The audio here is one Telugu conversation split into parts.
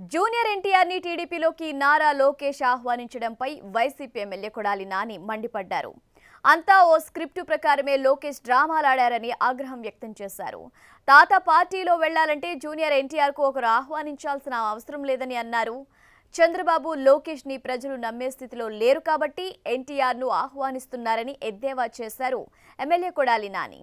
జూనియర్ ఎన్టీఆర్ ని టీడీపీలోకి నారా లోకేష్ ఆహ్వానించడంపై వైసీపీ ఎమ్మెల్యే కొడాలి నాని మండిపడ్డారు అంతా ఓ స్క్రిప్టు ప్రకారమే లోకేష్ డ్రామాలాడారని ఆగ్రహం వ్యక్తం చేశారు తాత పార్టీలో వెళ్లాలంటే జూనియర్ ఎన్టీఆర్ కు ఒకరు ఆహ్వానించాల్సిన అవసరం లేదని అన్నారు చంద్రబాబు లోకేష్ ని ప్రజలు నమ్మే స్థితిలో లేరు కాబట్టి ఎన్టీఆర్ ను ఆహ్వానిస్తున్నారని ఎద్దేవా చేశారు ఎమ్మెల్యే కొడాలి నాని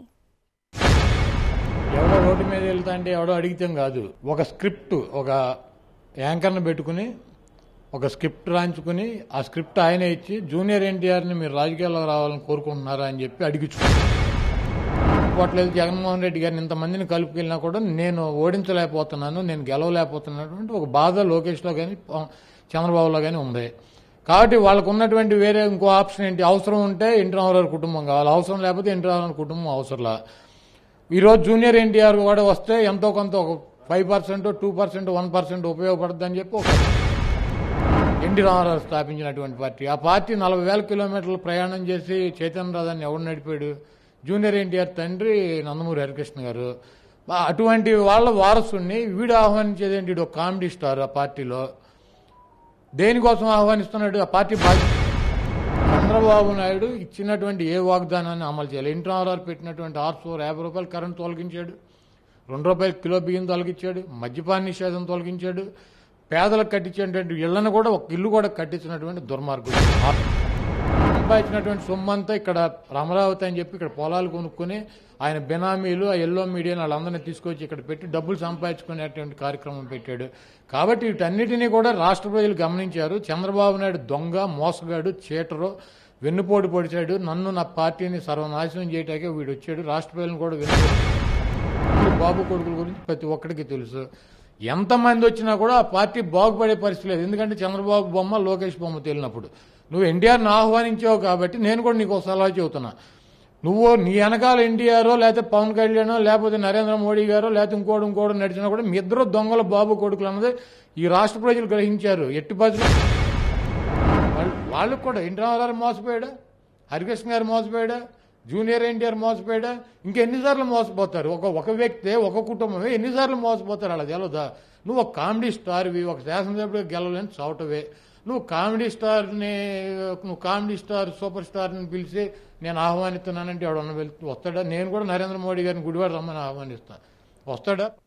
ఎవడో రోడ్డు మీద వెళ్తా అంటే ఎవడో అడిగితే కాదు ఒక స్క్రిప్ట్ ఒక యాంకర్ను పెట్టుకుని ఒక స్క్రిప్ట్ రాయించుకుని ఆ స్క్రిప్ట్ ఆయనే ఇచ్చి జూనియర్ ఎన్టీఆర్ని మీరు రాజకీయాల్లో రావాలని కోరుకుంటున్నారా అని చెప్పి అడిగించుకున్నారు పోవట్లేదు జగన్మోహన్ రెడ్డి గారిని ఇంతమందిని కలుపుకెళ్ళినా కూడా నేను ఓడించలేకపోతున్నాను నేను గెలవలేకపోతున్నటువంటి ఒక బాధ లోకేష్లో కానీ చంద్రబాబులో కానీ ఉంది కాబట్టి వాళ్ళకు ఉన్నటువంటి వేరే ఇంకో ఆప్షన్ ఏంటి అవసరం ఉంటే ఎన్టీ రామారావు కుటుంబం కావాలి అవసరం లేకపోతే ఎన్టీ రామారావు కుటుంబం అవసరంలా ఈరోజు జూనియర్ ఎన్టీఆర్ కూడా వస్తే ఎంతో కొంత ఒక five percent two percent one percent ఉపయోగపడుతుంది అని చెప్పి ఒక ఎన్టీ రామారావు స్థాపించినటువంటి పార్టీ ఆ పార్టీ నలభై వేల కిలోమీటర్లు ప్రయాణం చేసి చైతన్య రథాన్ని ఎవడు నడిపాడు జూనియర్ ఎన్టీఆర్ తండ్రి నందమూరి హరికృష్ణ గారు ఆ- అటువంటి వాళ్ళ వారసుని వీడు ఆహ్వానించేది ఏంటి వీడు ఒక కామెడీ స్టార్ ఆ పార్టీలో దేనికోసం ఆహ్వానిస్తున్నాడు ఆ పార్టీ బాధ్యత చంద్రబాబు నాయుడు ఇచ్చినటువంటి ఏ వాగ్దానాన్ని అమలు చేయాలి ఎన్టీ రామారావు పెట్టినటువంటి ఆరు ఫోర్ యాభై రూపాయలు కరెంట్ తొలగించాడు రెండు రూపాయలు కిలో బియ్యం తొలగించాడు మద్యపాన నిషేధం తొలగించాడు పేదలకు కట్టించేటువంటి ఇళ్లను కూడా ఒక ఇల్లు కూడా కట్టించినటువంటి దుర్మార్గుడు ఆ సంపాదించినటువంటి సొమ్ము అంతా ఇక్కడ అమరావతి అని చెప్పి ఇక్కడ పొలాలు కొనుక్కొని ఆయన బినామీలు ఆ ఎల్లో మీడియా వాళ్ళందరినీ తీసుకొచ్చి ఇక్కడ పెట్టి డబ్బులు సంపాదించుకునేటువంటి కార్యక్రమం పెట్టాడు కాబట్టి వీటన్నిటినీ కూడా రాష్ట్ర ప్రజలు గమనించారు చంద్రబాబు నాయుడు దొంగ మోసగాడు చీటరు వెన్నుపోటు పొడిచాడు నన్ను నా పార్టీని సర్వనాశనం చేయటాకే వీడు వచ్చాడు రాష్ట్ర ప్రజలను కూడా వెన్ను బాబు కొడుకుల గురించి ప్రతి ఒక్కడికి తెలుసు ఎంతమంది వచ్చినా కూడా ఆ పార్టీ బాగుపడే పరిస్థితి లేదు ఎందుకంటే చంద్రబాబు బొమ్మ లోకేష్ బొమ్మ తేలినప్పుడు నువ్వు ఎన్టీఆర్ని ఆహ్వానించావు కాబట్టి నేను కూడా నీకు ఒక సలహా చెబుతున్నా నువ్వు నీ వెనకాల ఎన్టీఆరో లేకపోతే పవన్ కళ్యాణో లేకపోతే నరేంద్ర మోడీ గారో లేకపోతే ఇంకోటి ఇంకోటి నడిచినా కూడా మీ ఇద్దరు దొంగల బాబు కొడుకులు అన్నది ఈ రాష్ట్ర ప్రజలు గ్రహించారు ఎట్టి పరిస్థితుల్లో వాళ్ళు వాళ్ళకు కూడా ఎన్టీ రామారావు మోసపోయాడా హరికృష్ణ గారు మోసపోయాడా జూనియర్ ఎన్టీఆర్ మోసపోయాడా ఇంకెన్నిసార్లు మోసపోతారు ఒక ఒక వ్యక్తే ఒక కుటుంబమే ఎన్నిసార్లు మోసపోతారు అలా తెలదా నువ్వు ఒక కామెడీ స్టార్వి ఒక శాసనసభ్యుడు గెలవలేని చౌటవే నువ్వు కామెడీ స్టార్ని నువ్వు కామెడీ స్టార్ సూపర్ స్టార్ని పిలిచి నేను ఆహ్వానిస్తున్నానంటే ఎవడన్నా వెళ్తూ వస్తాడా నేను కూడా నరేంద్ర మోడీ గారిని గుడివాడ రమ్మని ఆహ్వానిస్తాను వస్తాడా